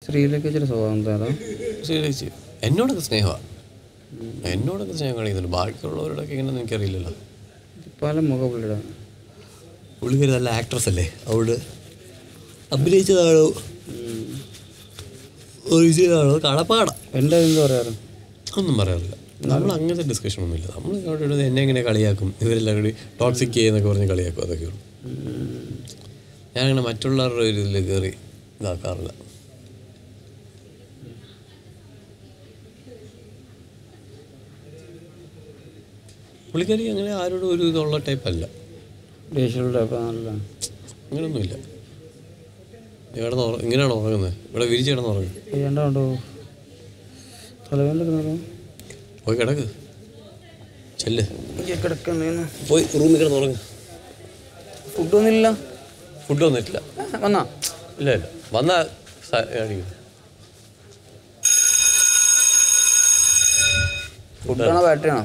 സ്ത്രീയിലൊക്കെ ഇച്ചിരി സ്വഭാവം തരാം ശരി എന്നോടൊക്കെ സ്നേഹമാണ് എന്നോടൊക്കെ സ്നേഹം കാണിക്കുന്നുണ്ട് ബാക്കിയുള്ളവരോടൊക്കെ എങ്ങനെയാണെന്ന് എനിക്കറിയില്ലല്ലോ പല മുഖ പുള്ളിയുടെ പുള്ളിക്കാരി നല്ല ആക്ട്രസ് അല്ലേ അവിടെ അഭിനയിച്ചതാണോ ഒറിജിനലാണോ കടപ്പാടാ എൻ്റെ എന്താ പറയാറ് ഒന്നും പറയാറില്ല നമ്മൾ അങ്ങനത്തെ ഡിസ്കഷൻ ഒന്നുമില്ല നമ്മൾ അവിടെ ഇവിടെ എന്നെ എങ്ങനെ കളിയാക്കും ഇവരെല്ലാം കൂടി ടോക്സിക് എന്നൊക്കെ പറഞ്ഞ് കളിയാക്കും അതൊക്കെയുള്ളൂ ഞാനങ്ങനെ മറ്റുള്ളവരുടെ ഒരു ഇതിൽ കയറി ഇതാക്കാറില്ല പുള്ളിക്കാരി അങ്ങനെ ആരോടും ഒരു ഇതുള്ള ടൈപ്പല്ല ദേഷ്യമുള്ള ടൈപ്പ് നല്ല അങ്ങനെയൊന്നുമില്ല നീ കിടന്ന് ഉറ ഇങ്ങനെയാണോ ഉറങ്ങുന്നത് ഇവിടെ വിരിച്ച് കിടന്ന് ഉറങ്ങും ചെയ്യണ്ടോ തലവേദന എടുക്കുന്നോ പോയി കിടക്ക് ചെല്ല് കിടക്കുന്നേന്ന് പോയി റൂമിൽ കിടന്ന് ഉറങ്ങ് ഫുഡൊന്നുമില്ല ഫുഡ് വന്നിട്ടില്ല വന്നാ ഇല്ല ഇല്ല വന്നാ സ- കാണിക്കും ഫുഡാണോ ബാറ്ററിയാണോ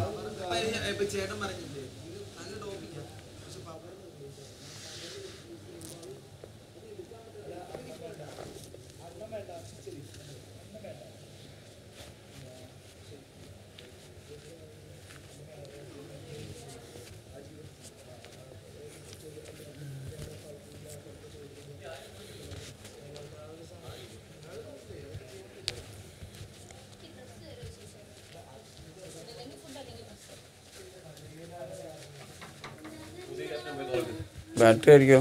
ബാറ്ററി ആയിരിക്കോ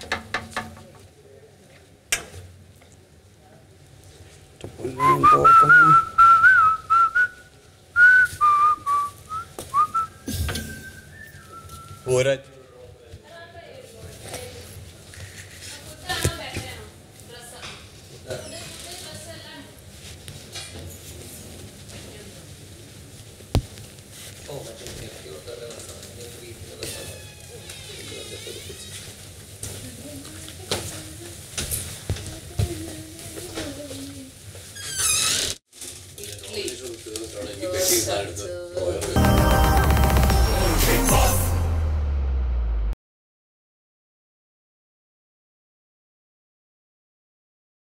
പോരാ First,